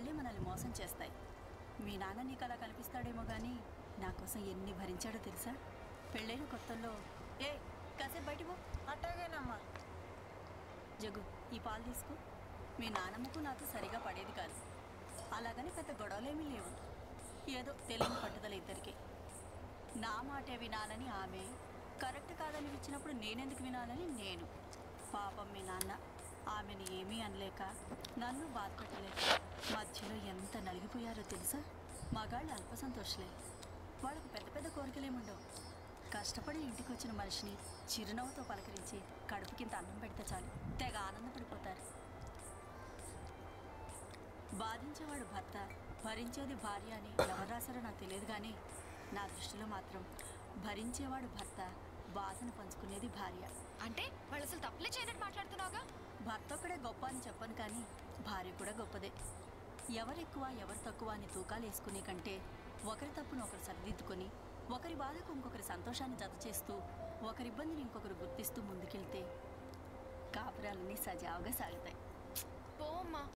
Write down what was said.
మళ్ళీ మనల్ని మోసం చేస్తాయి మీ నాన్న నీకు అలా కల్పిస్తాడేమో కానీ నా కోసం ఎన్ని భరించాడో తెలుసా పెళ్ళైన కొత్తల్లో ఏ కాసేపు బయట పో అట్టాగేనమ్మా జగ్గు ఈ పాలు తీసుకో మీ నానమ్మకు నాకు సరిగా పడేది కాదు అలాగని పెద్ద గొడవలేమీ లేవు ఏదో తెలియని పట్టుదల ఇద్దరికి నా మాటే వినాలని ఆమె కరెక్ట్ కాదని ఇచ్చినప్పుడు నేనెందుకు వినాలని నేను పాపం మీ నాన్న ఆమెను ఏమీ అనలేక నన్ను బాధపెట్టలేక మధ్యలో ఎంత నలిగిపోయారో తెలుసా మగాళ్ళు అల్ప సంతోషులే వాళ్ళకు పెద్ద పెద్ద కోరికలేముండవు కష్టపడి ఇంటికి వచ్చిన మనిషిని చిరునవ్వుతో పలకరించి కడుపుకింత అన్నం పెడితే చాలు తెగ ఆనందపడిపోతారు బాధించేవాడు భర్త భరించేది భార్య అని ఎవరు రాశారో నాకు తెలియదు కానీ నా దృష్టిలో మాత్రం భరించేవాడు భర్త బాధను పంచుకునేది భార్య అంటే వాళ్ళు అసలు తప్పులే చేయనట్టు మాట్లాడుతున్నావుగా భర్త ఒక్కడే గొప్ప అని చెప్పను కానీ భార్య కూడా గొప్పదే ఎవరెక్కువ ఎవరు తక్కువ అని తూకాలు వేసుకునే కంటే ఒకరి తప్పును ఒకరు సరిదిద్దుకొని ఒకరి బాధకు ఇంకొకరి సంతోషాన్ని జత చేస్తూ ఒకరి ఇబ్బందిని ఇంకొకరు గుర్తిస్తూ ముందుకెళ్తే కాపురాలన్నీ సజావుగా సాగుతాయి పోమ్మా